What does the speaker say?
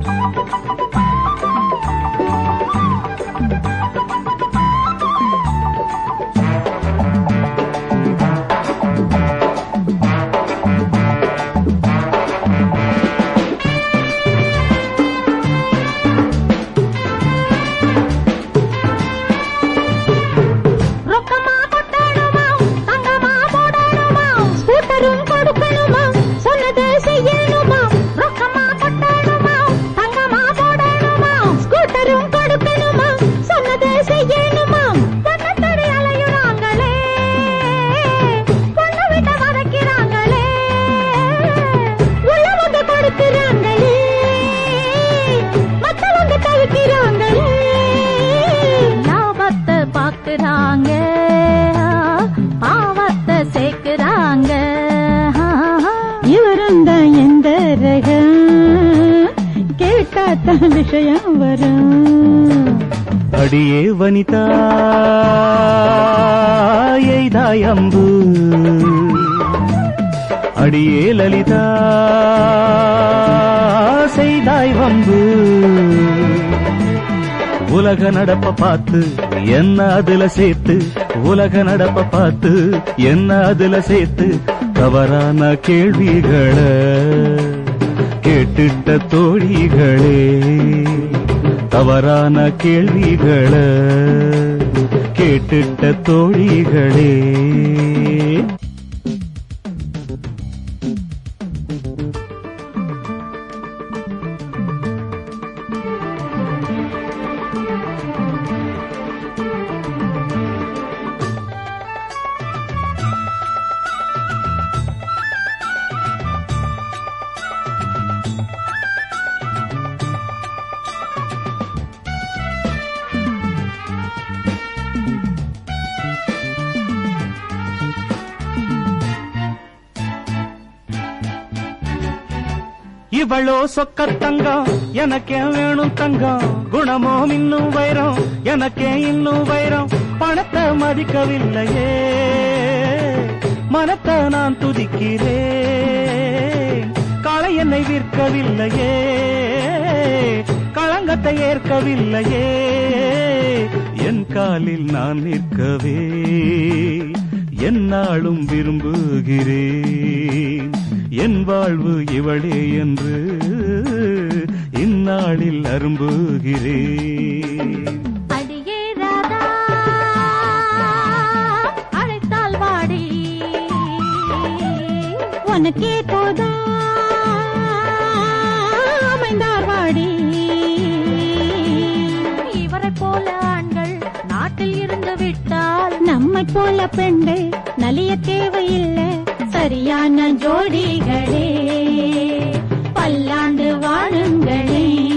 ரொக்கமா கொட்டணுமா தங்கமா போடணுமா ஸ்கூட்டரும் கொடுக்கணுமா சொன்னதை செய்யணுமா ரொக்கமா கொட்டணுமா தங்கமா போடணுமா ஸ்கூட்டரும் கொடுக்கணுமா சொன்னதை செய்யணுமா பொண்ணத்தடி அலையுறாங்களே பொண்ணு விட்ட வதக்கிறாங்களே உள்ளவங்க கொடுக்கிறாங்களே மத்தவங்க தவிக்கிறாங்களே லாபத்தை பாக்குறாங்க பாவத்தை சேர்க்கிறாங்க இவரும் தான் எந்த ரகம் கேட்டாத்தான் விஷயம் வரும் அடியே வனிதா எய்தாய் அம்பு அடியே லலிதா செய்தாய் வம்பு உலக நடப்ப பார்த்து என்ன அதுல சேர்த்து உலக நடப்ப பார்த்து என்ன அதுல சேர்த்து தவறான கேள்விகளை கேட்டுட்ட தோழிகளே தவறான கேள்விகளை கேட்டுட்ட தோழிகளே இவளோ சொக்க தங்கம் எனக்கே வேணும் தங்கம் குணமோ இன்னும் வைரம் எனக்கே இன்னும் வைரம் பணத்தை மதிக்கவில்லையே மனத்தை நான் துதிக்கிறேன் காளை என்னை விற்கவில்லையே களங்கத்தை ஏற்கவில்லையே என் காலில் நான் நிற்கவே என்னாலும் விரும்புகிறேன் என் வாழ்வு இவளே என்று இந்நாளில் அரும்புகிறேன் அடியே ராதா அழைத்தால் வாடி உனக்கே போதா அமைந்தார் வாடி இவரை போல ஆண்கள் நாட்டில் இருந்து விட்டால் நம்மை போல பெண்கள் நலிய தேவையில்லை சரியான ஜோடிகளே பல்லாண்டு வாழுங்களே